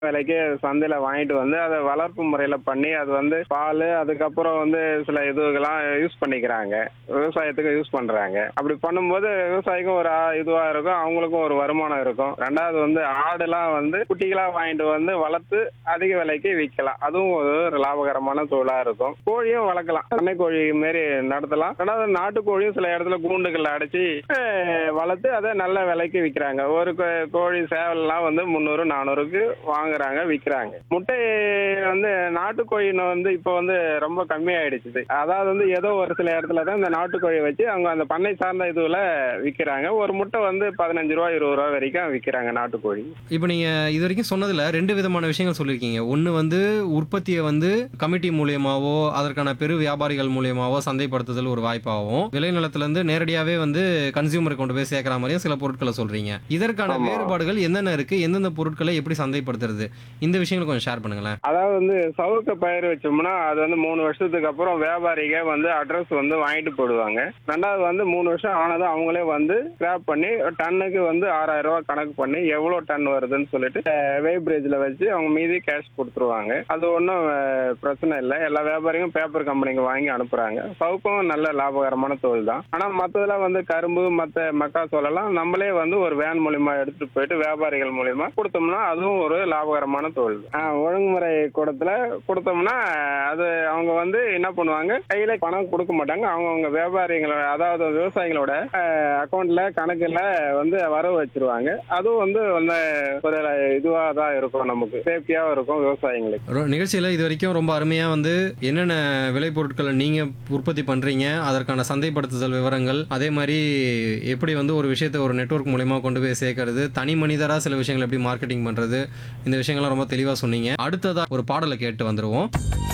விலைக்கு சந்தையில வாங்கிட்டு வந்து அதை வளர்ப்பு முறையில பண்ணி அது வந்து பால் அதுக்கப்புறம் வந்து சில இதுக்கெல்லாம் யூஸ் பண்ணிக்கிறாங்க விவசாயத்துக்கு யூஸ் பண்றாங்க அப்படி பண்ணும்போது விவசாயிக்கும் ஒரு ஆ- இதுவா இருக்கும் அவங்களுக்கும் ஒரு வருமானம் இருக்கும் ரெண்டாவது வந்து ஆடுலாம் வந்து குட்டிகளா வாங்கிட்டு வந்து வளர்த்து அதிக விலைக்கு விற்கலாம் அதுவும் ஒரு லாபகரமான தொழிலா இருக்கும் கோழியும் வளர்க்கலாம் பண்ணை கோழி மாரி நடத்தலாம் ரெண்டாவது நாட்டுக்கோழியும் சில இடத்துல கூண்டுகள் அடைச்சி அஹ், வளர்த்து அதை நல்ல விலைக்கு விற்கிறாங்க ஒரு கோ- கோழி சேவல்லாம் வந்து முந்நூறு நானூறுக்கு வாங்குறாங்க விற்கிறாங்க முட்டை வந்து நாட்டுக்கோழி வந்து இப்போ வந்து ரொம்ப கம்மியாயிடுச்சு அதாவது வந்து ஏதோ ஒரு சில இடத்துல தான் இந்த நாட்டுக்கோழி வச்சு அவங்க அந்த பண்ணை சார்ந்த இதுல விற்கிறாங்க ஒரு முட்டை வந்து பதினஞ்சு ரூபா இருபது ரூபா வரைக்கும் விற்கிறாங்க நாட்டுக்கோழி இப்போ நீங்கள் இது வரைக்கும் சொன்னதில் ரெண்டு விதமான விஷயங்கள் சொல்லியிருக்கீங்க ஒன்று வந்து உற்பத்தியை வந்து கமிட்டி மூலியமாவோ அதற்கான பெரு வியாபாரிகள் மூலியமாவோ சந்தைப்படுத்துதல் ஒரு வாய்ப்பாகவும் விளைநிலத்திலேருந்து நேரடியாகவே வந்து கன்சியூமரை கொண்டு போய் சேர்க்குற மாதிரியும் சில பொருட்களை சொல்கிறீங்க இதற்கான ஆமா. வேறுபாடுகள் என்னென்ன இருக்குது எந்தெந்த பொருட்களை எப்படி சந்தைப்படுத்துறது இந்த விஷயங்களை கொஞ்சம் ஷேர் பண்ணுங்களேன் அதாவது வந்து சவுக்க பயிர் வச்சோம்னா அது வந்து மூணு வருஷத்துக்கு அப்புறம் வியாபாரிக வந்து அட்ரஸ் வந்து வாங்கிட்டு போடுவாங்க ரெண்டாவது வந்து மூணு வருஷம் ஆனதும் அவங்களே வந்து ஸ்கிராப் பண்ணி டன்னுக்கு வந்து ஆறாயிரம் ரூபாய் கணக்கு பண்ணி எவ்வளோ டன் வருதுன்னு சொல்லிட்டு வெய்பிரேஜில் வச்சு அவங்க மீதி கேஷ் கொடுத்துருவாங்க அது ஒன்றும் பிரச்சனை இல்லை எல்லா வியாபாரியும் பேப்பர் கம்பெனிக்கு வாங்கி அனுப்புறாங்க சவுக்கும் நல்ல லாபகரமான தொழில் தான் ஆனால் மற்றதெல்லாம் வந்து கரும்பு மற்ற மக்காச்சோளெல்லாம் நம்மளே வந்து ஒரு வேன் மூலியமா எடுத்துட்டு போயிட்டு வியாபாரிகள் மூலியமா கொடுத்தோம்னா அதுவும் ஒரு லாபகரமான தொழில் ஆ, ஒழுங்குமுறை கூடத்துல கொடுத்தோம்னா அது அவங்க வந்து என்ன பண்ணுவாங்க கையில பணம் கொடுக்க மாட்டாங்க அவங்கவுங்க வியாபாரிகளோட அதாவது விவசாயிகளோட அக்கௌண்ட்ல கணக்குல வந்து வரவு வச்சிருவாங்க அதுவும் வந்து வந்து ஒரு இதுவா தான் இருக்கும் நமக்கு சேஃப்டியா இருக்கும் விவசாயிங்களுக்கு ரொ- நிகழ்ச்சியில் இது வரைக்கும் ரொம்ப அருமையாக வந்து என்னென்ன விளைபொருட்களை நீங்கள் உற்பத்தி பண்ணுறீங்க அதற்கான சந்தைப்படுத்துதல் விவரங்கள் அதே மாதிரி எப்படி வந்து ஒரு விஷயத்தை ஒரு நெட்வொர்க் மூலயமா கொண்டு போய் சேர்க்கறது தனி மனிதராக சில விஷயங்களை எப்படி மார்க்கெட்டிங் பண்ணுறது இந்த விஷயங்கள்லாம் ரொம்ப தெளிவாக சொன்னீங்க அடுத்ததாக ஒரு பாடலை கேட்டு வந்துடுவோம்